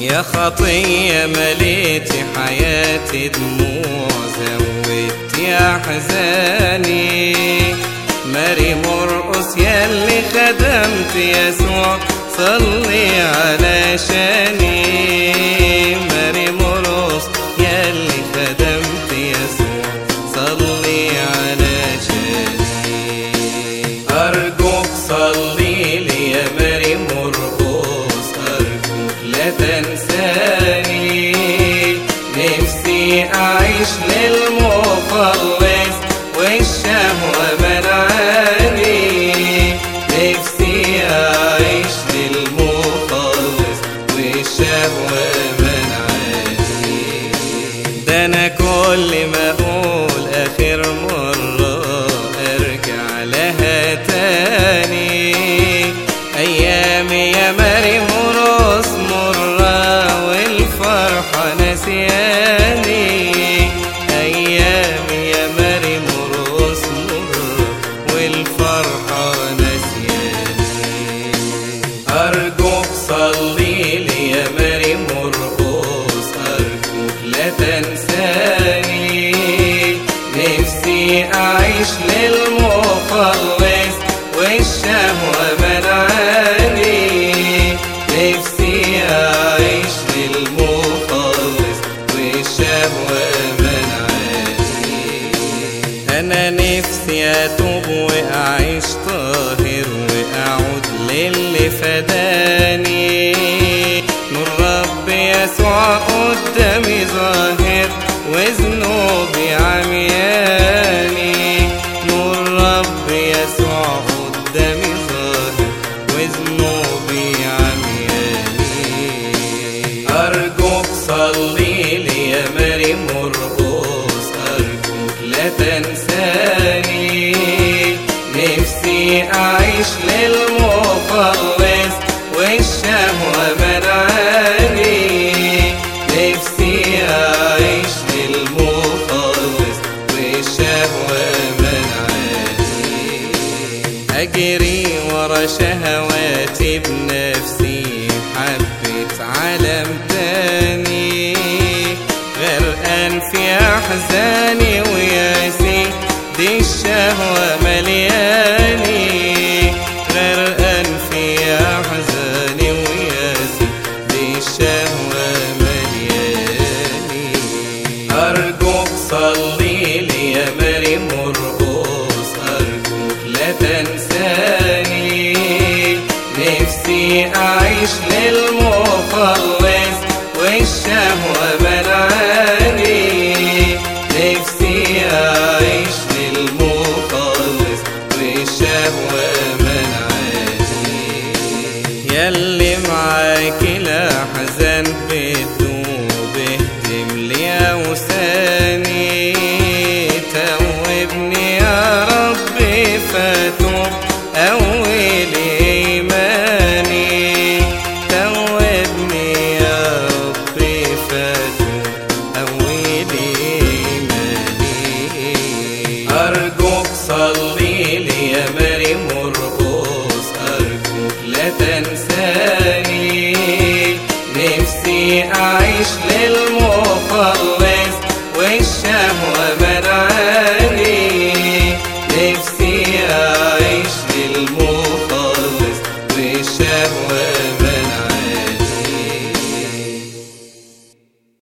يا خطية مليتي حياتي دموع زودتي أحزاني ماري مرقص ياللي خدمت يسوع صلي علشاني ماري مرقص ياللي خدمت يسوع صلي علشاني أرجوك صلي لي يا ماري مرقص أرجوك لا تنساني نفسي أعيش للمخلص والشهوة منعاني نفسي أعيش للمخلص والشهوة منعاني ده أنا كل ما أقول آخر مرة أرجع لها تاني أيامي يا مريم وراس مرة والفرحة نسياني أيامي يا مريم وراس مرة والفرحة نسياني أرجوك صلي لي يا مريم مرقص أرجوك لا تنساني نفسي أعيش للمخلص والشهوة منعاني نفسي أعيش للمخلص والشهوة منعاني أنا نفسي أتوب وأعيش طاهر وأعود للي فداني نور رب يسوع قدامي ظاهر وذنوبي عمياني نور رب يسوع قدامي ظاهر وذنوبي عمياني أرجوك صلي لي يا مريم مرقص أرجوك لا تنساني نفسي أعيش للمخلص والشهوة منعاني نفسي أعيش للمخلص والشهوة منعاني أجري ورا شهواتي بنفسي حبيت عالم تاني غرقان في أحزاني وياسي دي الشهوة ملياني غرقان في أحزاني وياسي دي الشهوة ملياني أرجوك صلي لي يا مريم مرقص أرجوك لا تنساني نفسي أعيش للمخلص والشهوة منعاني نفسي أعيش للمخلص والشهوة منعاني ياللي معاك الأحزان بتدوب اهدم لي أوساني توبني يا ربي فتوب أول إيماني توبني يا ربي فتوب أول إيماني أرجوك صلي